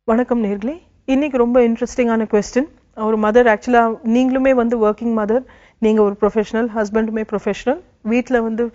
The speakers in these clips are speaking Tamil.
வணக்கம் நேர்களே இன்னைக்கு ரொம்ப இன்ட்ரெஸ்டிங்கான கொஸ்டின் ஒரு மதர் ஆக்சுவலாக நீங்களுமே வந்து ஒர்க்கிங் மதர் நீங்கள் ஒரு ப்ரொஃபஷனல் ஹஸ்பண்டுமே ப்ரொஃபஷனல் வீட்டில் வந்து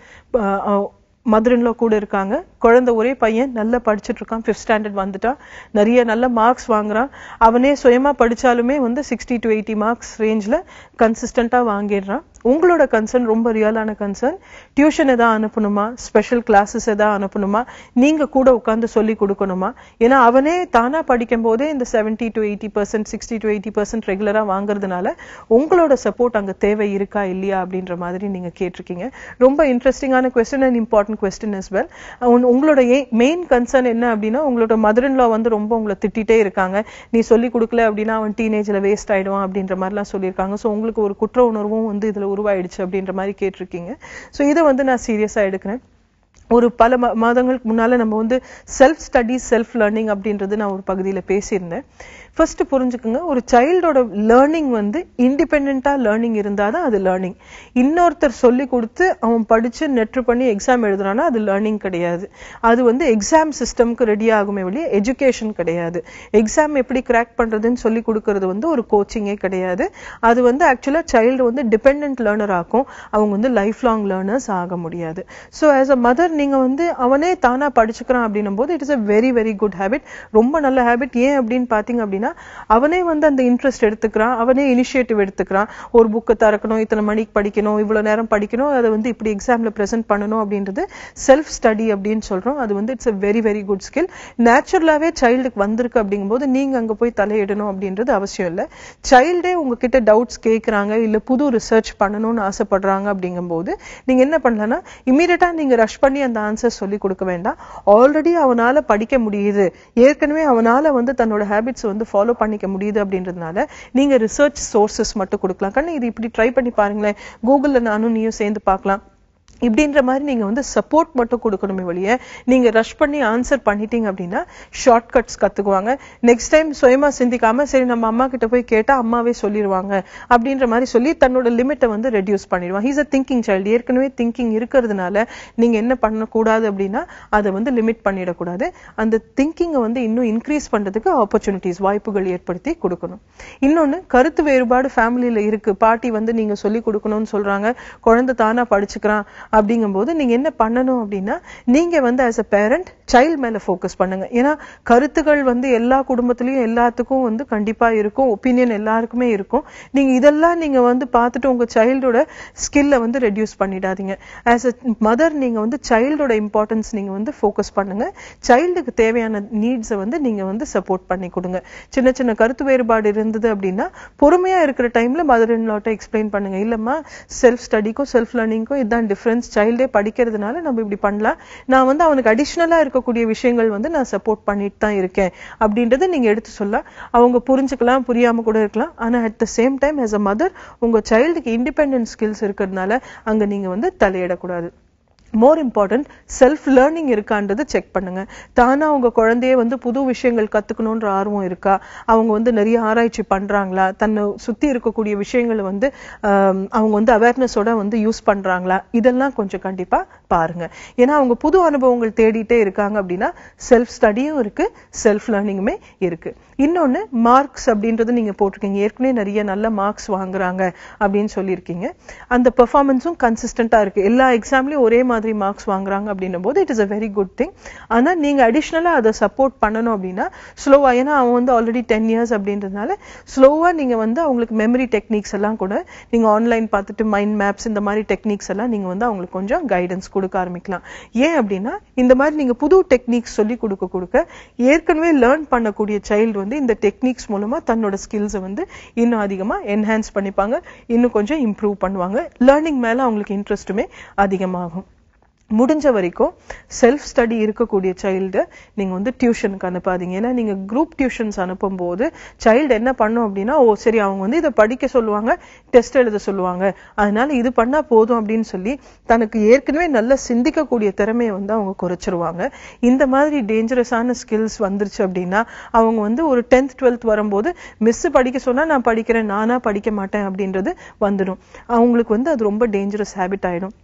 மதர் இன்லோ கூட இருக்காங்க குழந்தை ஒரே பையன் நல்லா படிச்சுட்டு இருக்கான் ஃபிஃப்த் ஸ்டாண்டர்ட் வந்துட்டான் நிறைய நல்ல மார்க்ஸ் வாங்குறான் அவனே சுயமா படிச்சாலுமே வந்து சிக்ஸ்டி டு எயிட்டி மார்க்ஸ் ரேஞ்சில் கன்சிஸ்டண்ட்டாக வாங்கிடுறான் உங்களோட கன்சர்ன் ரொம்ப ரியலான கன்சர்ன் டியூஷன் எதாவது அனுப்பணுமா ஸ்பெஷல் கிளாஸஸ் எதாவது அனுப்பணுமா நீங்க கூட உட்காந்து சொல்லி கொடுக்கணுமா ஏன்னா அவனே தானா படிக்கும் போதே இந்த seventy to eighty percent sixty to eighty percent ரெகுலரா வாங்குறதுனால உங்களோட சப்போர்ட் அங்க தேவை இருக்கா இல்லையா அப்படின்ற மாதிரி நீங்க கேட்டிருக்கீங்க ரொம்ப இன்ட்ரெஸ்டிங்கான question and important question is well உங்களோட மெயின் கன்சர்ன் என்ன அப்படின்னா உங்களோட மதர் இன் லா வந்து ரொம்ப உங்களை திட்டிட்டே இருக்காங்க நீ சொல்லி கொடுக்கல அப்படின்னா அவன் டீனேஜ்ல வேஸ்ட் ஆயிடுவான் அப்படின்ற மாதிரிலாம் சொல்லியிருக்காங்க ஸோ உங்களுக்கு ஒரு குற்ற உணர்வும் வந்து இதுல உருவாயிடுச்சு அப்படின்ற மாதிரி கேட்டிருக்கீங்க ஸோ இதை வந்து நான் சீரியஸா எடுக்கிறேன் ஒரு பல மாதங்களுக்கு முன்னால நம்ம வந்து செல்ஃப் ஸ்டடி செல்ஃப் லேர்னிங் அப்படின்றது நான் ஒரு பகுதியில பேசியிருந்தேன் ஃபர்ஸ்ட் புரிஞ்சுக்குங்க ஒரு சைல்டோட லேர்னிங் வந்து இண்டிபெண்டா லேர்னிங் இருந்தாதான் அது லேர்னிங் இன்னொருத்தர் சொல்லி கொடுத்து அவன் படிச்சு நெட்ரு பண்ணி எக்ஸாம் எழுதுறான்னா அது லேர்னிங் கிடையாது அது வந்து எக்ஸாம் சிஸ்டம்க்கு ரெடி ஆகுமே வெளியே எஜுகேஷன் கிடையாது எக்ஸாம் எப்படி கிராக் பண்றதுன்னு சொல்லி கொடுக்கறது வந்து ஒரு கோச்சிங்கே கிடையாது அது வந்து ஆக்சுவலா சைல்டு வந்து டிபெண்ட் லேர்னர் ஆகும் அவங்க வந்து லைஃப் லாங் லேர்னர்ஸ் ஆக முடியாது ஸோ ஆஸ் அ மதர் நீங்க வந்து அவனே தானா படிச்சுக்கிறான் அப்படின்னும் போது it is a very very good habit ரொம்ப நல்ல ஹேபிட் ஏன் அப்படின்னு பாத்தீங்க அப்படின்னா அவனே வந்து அந்த இன்ட்ரெஸ்ட் எடுத்துக்கிறான் அவனே இனிஷியேட்டிவ் எடுத்துக்கிறான் ஒரு புக்கை திறக்கணும் இத்தனை மணிக்கு படிக்கணும் இவ்வளவு நேரம் படிக்கணும் அதை வந்து இப்படி எக்ஸாம்ல ப்ரெசென்ட் பண்ணணும் அப்படின்றது செல்ஃப் ஸ்டடி அப்படின்னு சொல்றோம் அது வந்து it's a very very good skill நேச்சுரலாவே சைல்டுக்கு வந்திருக்கு அப்படிங்கும்போது நீங்க அங்க போய் தலையிடணும் அப்படின்றது அவசியம் இல்லை சைல்டே உங்ககிட்ட டவுட்ஸ் கேட்கறாங்க இல்ல புது ரிசர்ச் பண்ணணும்னு ஆசைப்படுறாங்க அப்படிங்கும்போது நீங்க என்ன பண்ணலாம்னா இமீடியட்டா நீங்க ரஷ் பண்ணி அந்த ஆன்சர் சொல்லி கொடுக்க வேண்டாம் ஆல்ரெடி அவனால படிக்க முடியுது ஏற்கனவே அவனால வந்து தன்னோட ஹேபிட்ஸ் வந்து ஃபாலோ பண்ணிக்க முடியுது அப்படின்றதுனால நீங்க ரிசர்ச் சோர்சஸ் மட்டும் கொடுக்கலாம் கண்ணு இது இப்படி ட்ரை பண்ணி பாருங்களேன் கூகுள்ல நானும் நீயும் சேர்ந்து பார்க்கலாம் இப்படின்ற மாதிரி நீங்க வந்து சப்போர்ட் மட்டும் கொடுக்கணுமே வழிய நீங்க ரஷ் பண்ணி ஆன்சர் பண்ணிட்டீங்க அப்படின்னா ஷார்ட் கட்ஸ் கத்துக்குவாங்க நெக்ஸ்ட் டைம் சுயமா சிந்திக்காம சரி நம்ம அம்மா கிட்ட போய் கேட்டா அம்மாவே சொல்லிடுவாங்க அப்படின்ற மாதிரி சொல்லி தன்னோட லிமிட்டை வந்து ரெடியூஸ் பண்ணிடுவாங்க ஹீஸ் அ திங்கிங் சைல்டு ஏற்கனவே திங்கிங் இருக்கிறதுனால நீங்க என்ன பண்ணக்கூடாது அப்படின்னா அதை வந்து லிமிட் பண்ணிடக்கூடாது அந்த திங்கிங்கை வந்து இன்னும் இன்க்ரீஸ் பண்றதுக்கு ஆப்பர்ச்சுனிட்டிஸ் வாய்ப்புகள் ஏற்படுத்தி கொடுக்கணும் இன்னொன்னு கருத்து வேறுபாடு ஃபேமிலியில இருக்கு பாட்டி வந்து நீங்க சொல்லி கொடுக்கணும்னு சொல்றாங்க குழந்தை தானா படிச்சுக்கிறான் அப்படிங்கும்போது நீங்க என்ன பண்ணணும் அப்படின்னா நீங்க வந்து ஆஸ் அ பேரண்ட் சைல்ட் மேல ஃபோக்கஸ் பண்ணுங்க ஏன்னா கருத்துக்கள் வந்து எல்லா குடும்பத்திலயும் எல்லாத்துக்கும் வந்து கண்டிப்பா இருக்கும் ஒப்பீனியன் எல்லாருக்குமே இருக்கும் நீங்க இதெல்லாம் நீங்க வந்து பார்த்துட்டு உங்க சைல்டோட ஸ்கில்ல வந்து ரெடியூஸ் பண்ணிடாதீங்க ஆஸ் அ மதர் நீங்க வந்து சைல்டோட இம்பார்ட்டன்ஸ் நீங்க வந்து ஃபோக்கஸ் பண்ணுங்க சைல்டுக்கு தேவையான நீட்ஸை வந்து நீங்க வந்து சப்போர்ட் பண்ணி கொடுங்க சின்ன சின்ன கருத்து வேறுபாடு இருந்தது அப்படின்னா பொறுமையா இருக்கிற டைம்ல மதர் இன் லாட்ட எக்ஸ்பிளைன் பண்ணுங்க இல்லம்மா செல்ஃப் ஸ்டடிக்கும் செல்ஃப் லேர்னிங்க்கும் இதுதான் டிஃபரன்ஸ் சைல்டே படிக்கிறதுனால நம்ம இப்படி பண்ணலாம் நான் வந்து அவனுக்கு அடிஷ்னலா இருக்கக்கூடிய விஷயங்கள் வந்து நான் சப்போர்ட் பண்ணிட்டு தான் இருக்கேன் அப்படின்றத நீங்க எடுத்து சொல்ல அவங்க புரிஞ்சுக்கலாம் புரியாம கூட இருக்கலாம் ஆனா at the same time as a mother உங்க சைல்டுக்கு இண்டிபெண்டன்ட் ஸ்கில்ஸ் இருக்கிறதுனால அங்க நீங்க வந்து தலையிடக்கூடாது மோர் இம்பார்ட்டன்ட் செல்ஃப் லேர்னிங் இருக்கான்றது செக் பண்ணுங்க தானா அவங்க குழந்தைய வந்து புது விஷயங்கள் கத்துக்கணுன்ற ஆர்வம் இருக்கா அவங்க வந்து நிறைய ஆராய்ச்சி பண்றாங்களா தன்னை சுத்தி இருக்கக்கூடிய விஷயங்களை வந்து அவங்க வந்து அவேர்னஸோட வந்து யூஸ் பண்றாங்களா இதெல்லாம் கொஞ்சம் கண்டிப்பா பாருங்க ஏன்னா அவங்க புது அனுபவங்கள் தேடிட்டே இருக்காங்க அப்படின்னா செல்ஃப் ஸ்டடியும் இருக்கு செல்ஃப் லேர்னிங்குமே இருக்கு இன்னொன்னு மார்க்ஸ் அப்படின்றது நீங்க போட்டிருக்கீங்க ஏற்கனவே நிறைய நல்ல மார்க்ஸ் வாங்குறாங்க அப்படின்னு சொல்லியிருக்கீங்க அந்த பெர்ஃபார்மன்ஸும் கன்சிஸ்டண்டா இருக்கு எல்லா எக்ஸாம்லயும் ஒரே மாதிரி மார்க்ஸ் வாங்குறாங்க அப்படின்னும் போது it is a very good thing ஆனா நீங்க அடிஷ்னலா அதை சப்போர்ட் பண்ணணும் அப்படின்னா ஸ்லோவா ஏன்னா அவன் வந்து ஆல்ரெடி டென் இயர்ஸ் அப்படின்றதுனால ஸ்லோவா நீங்க வந்து அவங்களுக்கு மெமரி டெக்னிக்ஸ் எல்லாம் கூட நீங்க ஆன்லைன் பார்த்துட்டு மைண்ட் மேப்ஸ் இந்த மாதிரி டெக்னிக்ஸ் எல்லாம் நீங்க வந்து அவங்களுக்கு கொஞ்சம் கைடன்ஸ் கொடுக்க ஆரம்பிக்கலாம் ஏன் அப்படின்னா இந்த மாதிரி நீங்க புது டெக்னிக்ஸ் சொல்லி கொடுக்க கொடுக்க ஏற்கனவே லேர்ன் பண்ணக்கூடிய சைல்டு வந்து இந்த டெக்னிக்ஸ் மூலமா தன்னோட ஸ்கில்ஸை வந்து இன்னும் அதிகமா என்ஹான்ஸ் பண்ணிப்பாங்க இன்னும் கொஞ்சம் இம்ப்ரூவ் பண்ணுவாங்க லேர்னிங் மேல அவங்களுக்கு இன்ட்ரெஸ்ட்டுமே அதிகமாகும் முடிஞ்ச வரைக்கும் செல்ஃப் ஸ்டடி இருக்கக்கூடிய சைல்டு நீங்க வந்து டியூஷனுக்கு அனுப்பாதீங்க ஏன்னா நீங்க குரூப் டியூஷன்ஸ் அனுப்பும் போது சைல்டு என்ன பண்ணும் அப்படின்னா ஓ சரி அவங்க வந்து இதை படிக்க சொல்லுவாங்க டெஸ்ட் எழுத சொல்லுவாங்க அதனால இது பண்ணா போதும் அப்படின்னு சொல்லி தனக்கு ஏற்கனவே நல்லா சிந்திக்கக்கூடிய திறமையை வந்து அவங்க குறைச்சிருவாங்க இந்த மாதிரி டேஞ்சரஸான ஸ்கில்ஸ் வந்துருச்சு அப்படின்னா அவங்க வந்து ஒரு டென்த் டுவெல்த் வரும்போது மிஸ் படிக்க சொன்னா நான் படிக்கிறேன் நானா படிக்க மாட்டேன் அப்படின்றது வந்துடும் அவங்களுக்கு வந்து அது ரொம்ப டேஞ்சரஸ் ஹேபிட் ஆயிடும்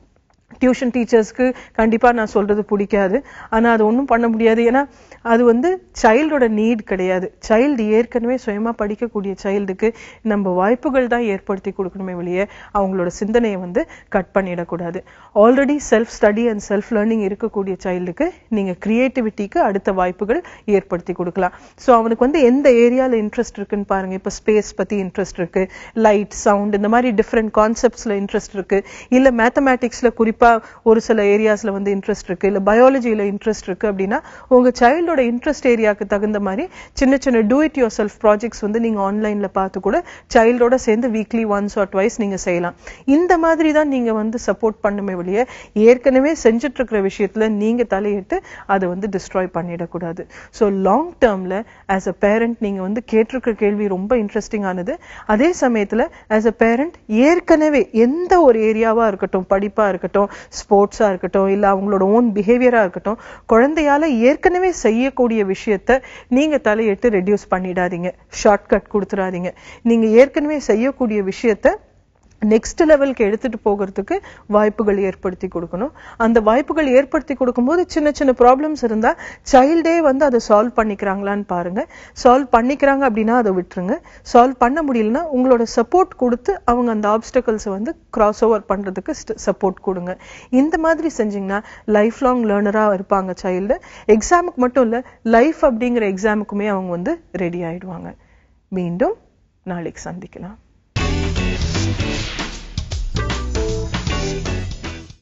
டியூஷன் டீச்சர்ஸ்க்கு கண்டிப்பா நான் சொல்றது பிடிக்காது ஆனா அது ஒண்ணும் பண்ண முடியாது ஏன்னா அது வந்து சைல்டோட நீட் கிடையாது சைல்டு ஏற்கனவே சுயமா படிக்கக்கூடிய சைல்டுக்கு நம்ம வாய்ப்புகள் தான் ஏற்படுத்தி கொடுக்கணுமே வெளியே அவங்களோட சிந்தனையை வந்து கட் பண்ணிடக்கூடாது already self study and self learning இருக்கக்கூடிய சைல்டுக்கு நீங்க கிரியேட்டிவிட்டிக்கு அடுத்த வாய்ப்புகள் ஏற்படுத்தி கொடுக்கலாம் ஸோ அவனுக்கு வந்து எந்த ஏரியால இன்ட்ரெஸ்ட் இருக்குன்னு பாருங்க இப்போ ஸ்பேஸ் பத்தி இன்ட்ரெஸ்ட் இருக்கு லைட் சவுண்ட் இந்த மாதிரி டிஃப்ரெண்ட் கான்செப்ட்ஸ்ல இன்ட்ரெஸ்ட் இருக்கு இல்ல மேத்தமேட்டிக்ஸ்ல குறிப்பா ஒரு சில ஏரியாஸ்ல வந்து இன்ட்ரெஸ்ட் இருக்கு இல்ல பயாலஜில இன்ட்ரெஸ்ட் இருக்கு அப்படின்னா உங்க சைல்டோட இன்ட்ரெஸ்ட் ஏரியாவுக்கு தகுந்த மாதிரி சின்ன சின்ன do it yourself projects வந்து நீங்க ஆன்லைன்ல பார்த்து கூட சைல்டோட சேர்ந்து வீக்லி ஒன்ஸ் ஆர் ட்வைஸ் நீங்க செய்யலாம் இந்த மாதிரி தான் நீங்க வந்து சப்போர்ட் பண்ணுமே வெளியே ஏற்கனவே செஞ்சுட்டு இருக்கிற விஷயத்துல நீங்க தலையிட்டு அதை வந்து டிஸ்ட்ராய் பண்ணிடக்கூடாது ஸோ லாங் டேர்ம்ல ஆஸ் அ பேரண்ட் நீங்க வந்து கேட்டிருக்கிற கேள்வி ரொம்ப இன்ட்ரெஸ்டிங் ஆனது அதே சமயத்துல ஆஸ் அ பேரண்ட் ஏற்கனவே எந்த ஒரு ஏரியாவா இருக்கட்டும் படிப்பா இருக்கட்டும் ஸ்போர்ட்ஸா இருக்கட்டும் இல்ல அவங்களோட ஓன் பிஹேவியரா இருக்கட்டும் குழந்தையால ஏற்கனவே செய்யக்கூடிய விஷயத்த நீங்க தலையிட்டு ரெடியூஸ் பண்ணிடாதீங்க ஷார்ட் கட் கொடுத்துடாதீங்க நீங்க ஏற்கனவே செய்யக்கூடிய விஷயத்த நெக்ஸ்ட் லெவலுக்கு எடுத்துட்டு போகிறதுக்கு வாய்ப்புகள் ஏற்படுத்தி கொடுக்கணும் அந்த வாய்ப்புகள் ஏற்படுத்தி கொடுக்கும்போது சின்ன சின்ன ப்ராப்ளம்ஸ் இருந்தா சைல்டே வந்து அதை சால்வ் பண்ணிக்கிறாங்களான்னு பாருங்க சால்வ் பண்ணிக்கிறாங்க அப்படின்னா அதை விட்டுருங்க சால்வ் பண்ண முடியலன்னா உங்களோட சப்போர்ட் கொடுத்து அவங்க அந்த ஆப்ஸ்டக்கல்ஸை வந்து கிராஸ் ஓவர் பண்றதுக்கு சப்போர்ட் கொடுங்க இந்த மாதிரி செஞ்சீங்கன்னா லைஃப் லாங் லேர்னரா இருப்பாங்க சைல்டு எக்ஸாமுக்கு மட்டும் இல்ல லைஃப் அப்படிங்கிற எக்ஸாமுக்குமே அவங்க வந்து ரெடி ஆயிடுவாங்க மீண்டும் நாளைக்கு சந்திக்கலாம்